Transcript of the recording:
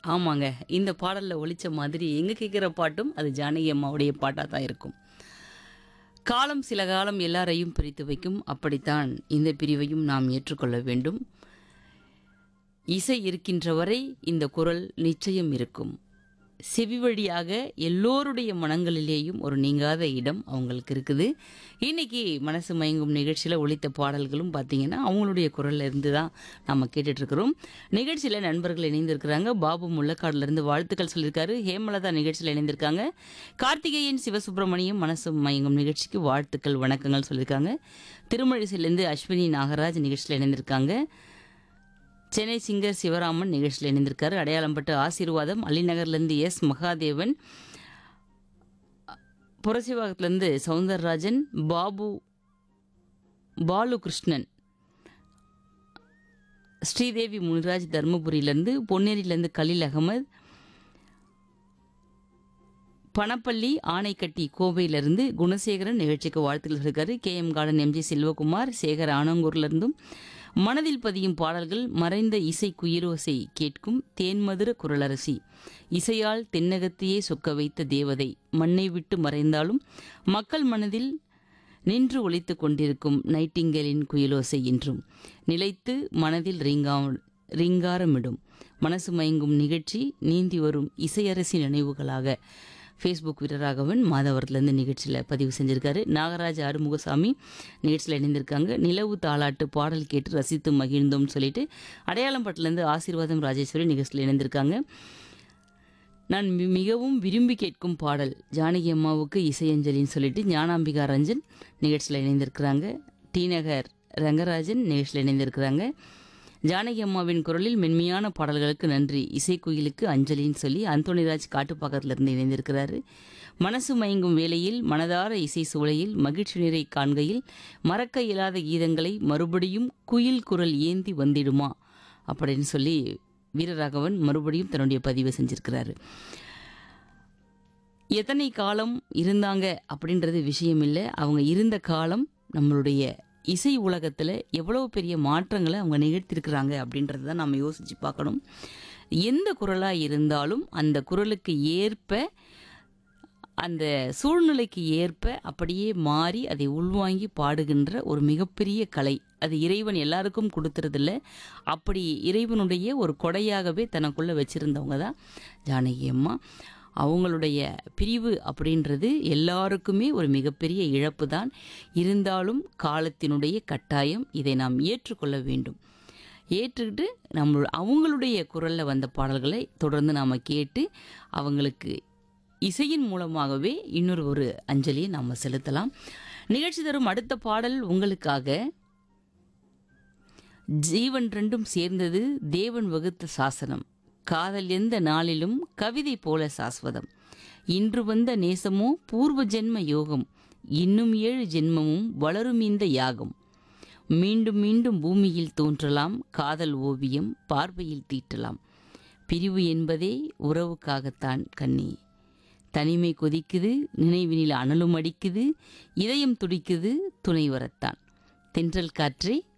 ஆமாங்க இந்த பாடலில் ஒலிச்ச மாதிரி எங்கே கேட்குற பாட்டும் அது ஜானகி அம்மாவுடைய பாட்டாக தான் இருக்கும் காலம் சில காலம் எல்லாரையும் பிரித்து வைக்கும் அப்படித்தான் இந்த பிரிவையும் நாம் ஏற்றுக்கொள்ள வேண்டும் இசை இருக்கின்ற வரை இந்த குரல் நிச்சயம் இருக்கும் செவி வழியாக எல்லோருடைய மனங்களிலேயும் ஒரு நீங்காத இடம் அவங்களுக்கு இருக்குது இன்னைக்கு மனசு மயங்கும் நிகழ்ச்சியில் ஒலித்த பாடல்களும் பார்த்தீங்கன்னா அவங்களுடைய குரல்ல இருந்து தான் நம்ம கேட்டுட்டு இருக்கிறோம் நிகழ்ச்சியில் நண்பர்கள் இணைந்திருக்கிறாங்க பாபு முள்ளக்காடுல இருந்து வாழ்த்துக்கள் சொல்லியிருக்காரு ஹேமலதா நிகழ்ச்சியில் இணைந்திருக்காங்க கார்த்திகேயன் சிவசுப்பிரமணியம் மனசு மயங்கும் நிகழ்ச்சிக்கு வாழ்த்துக்கள் வணக்கங்கள் சொல்லியிருக்காங்க திருமழிசையிலேருந்து அஸ்வினி நாகராஜ் நிகழ்ச்சியில் இணைந்திருக்காங்க சென்னை சிங்கர் சிவராமன் நிகழ்ச்சியில் இணைந்திருக்காரு அடையாளம்பட்டு ஆசீர்வாதம் அலிநகர்லேருந்து எஸ் மகாதேவன் புரசிவாகத்துலேருந்து சவுந்தரராஜன் பாபு பாலு கிருஷ்ணன் ஸ்ரீதேவி முனிராஜ் தர்மபுரியிலேருந்து பொன்னேரியிலேருந்து கலீல் அகமது பணப்பள்ளி ஆனைக்கட்டி கோவையிலிருந்து குணசேகரன் நிகழ்ச்சிக்கு வாழ்த்துக்கள் சொல்லியிருக்காரு K M garden MG Selvakumar Sekar ஆனங்கூர்லேருந்தும் மனதில் பதியும் பாடல்கள் மறைந்த இசை குயிரோசை கேட்கும் தேன்மதுர குரலரசி இசையால் தென்னகத்தையே சொக்க வைத்த தேவதை மண்ணை விட்டு மறைந்தாலும் மக்கள் மனதில் நின்று ஒலித்து கொண்டிருக்கும் நைட்டிங்கலின் குயிலோசை என்றும் நிலைத்து மனதில் ரீங்கா ரீங்காரமிடும் மனசு மயங்கும் நிகழ்ச்சி நீந்தி வரும் இசையரசி நினைவுகளாக ஃபேஸ்புக் வீரராகவன் மாதவரத்துலேருந்து நிகழ்ச்சியில் பதிவு செஞ்சுருக்காரு நாகராஜ் ஆறுமுகசாமி நிகழ்ச்சியில் இணைந்திருக்காங்க நிலவு தாளாட்டு பாடல் கேட்டு ரசித்து மகிழ்ந்தோம்னு சொல்லிட்டு அடையாளம்பட்டிலேருந்து ஆசீர்வாதம் ராஜேஸ்வரி நிகழ்ச்சியில் இணைந்திருக்காங்க நான் மி- மிகவும் விரும்பி கேட்கும் பாடல் ஜானகி அம்மாவுக்கு இசையஞ்சலின்னு சொல்லிட்டு ஞானாம்பிகா ரஞ்சன் நிகழ்ச்சியில் இணைந்திருக்கிறாங்க டி நகர் ரங்கராஜன் நிகழ்ச்சியில் இணைந்திருக்கிறாங்க ஜானகி அம்மாவின் குரலில் மென்மையான பாடல்களுக்கு நன்றி இசைக்குயிலுக்கு அஞ்சலின்னு சொல்லி அந்தோணிராஜ் காட்டுப்பாக்கத்துல இருந்து இணைந்திருக்கிறாரு மனசு மயங்கும் வேளையில் மனதார இசை சூளையில் மகிழ்ச்சி நிறை காண்கையில் மறக்க இயலாத கீதங்களை மறுபடியும் குயில் குரல் ஏந்தி வந்திடுமா அப்படின்னு சொல்லி வீரராகவன் மறுபடியும் தன்னுடைய பதிவை செஞ்சிருக்கிறாரு எத்தனை காலம் இருந்தாங்க அப்படின்றது விஷயம் இல்லை அவங்க இருந்த காலம் நம்மளுடைய இசை உலகத்தில் எவ்வளோ பெரிய மாற்றங்களை அவங்க நிகழ்த்திருக்கிறாங்க அப்படின்றத தான் நம்ம யோசித்து பார்க்கணும் எந்த குரலாக இருந்தாலும் அந்த குரலுக்கு ஏற்ப அந்த சூழ்நிலைக்கு ஏற்ப அப்படியே மாறி அதை உள்வாங்கி பாடுகின்ற ஒரு மிகப்பெரிய கலை அது இறைவன் எல்லாருக்கும் கொடுத்துறதில்ல அப்படி இறைவனுடைய ஒரு கொடையாகவே தனக்குள்ளே வச்சுருந்தவங்க தான் ஜானகி அம்மா அவங்களுடைய பிரிவு அப்படின்றது எல்லாருக்குமே ஒரு மிகப்பெரிய இழப்பு தான் இருந்தாலும் காலத்தினுடைய கட்டாயம் இதை நாம் ஏற்றுக்கொள்ள வேண்டும் ஏற்றுக்கிட்டு நம்ம அவங்களுடைய குரலில் வந்த பாடல்களை தொடர்ந்து நாம் கேட்டு அவங்களுக்கு இசையின் மூலமாகவே இன்னொரு ஒரு அஞ்சலியை நாம் செலுத்தலாம் நிகழ்ச்சி தரும் அடுத்த பாடல் உங்களுக்காக ஜீவன் ரெண்டும் சேர்ந்தது தேவன் வகுத்த சாசனம் காதல் எந்த நாளிலும் கவிதை போல சாஸ்வதம் இன்று வந்த நேசமோ பூர்வ ஜென்ம யோகம் இன்னும் ஏழு ஜென்மமும் வளரும் இந்த யாகம் மீண்டும் மீண்டும் பூமியில் தோன்றலாம் காதல் ஓவியம் பார்வையில் தீட்டலாம் பிரிவு என்பதே உறவுக்காகத்தான் கண்ணி தனிமை கொதிக்குது நினைவினில் அனலும் அடிக்குது இதயம் துடிக்குது துணை வரத்தான் தென்றல் காற்றே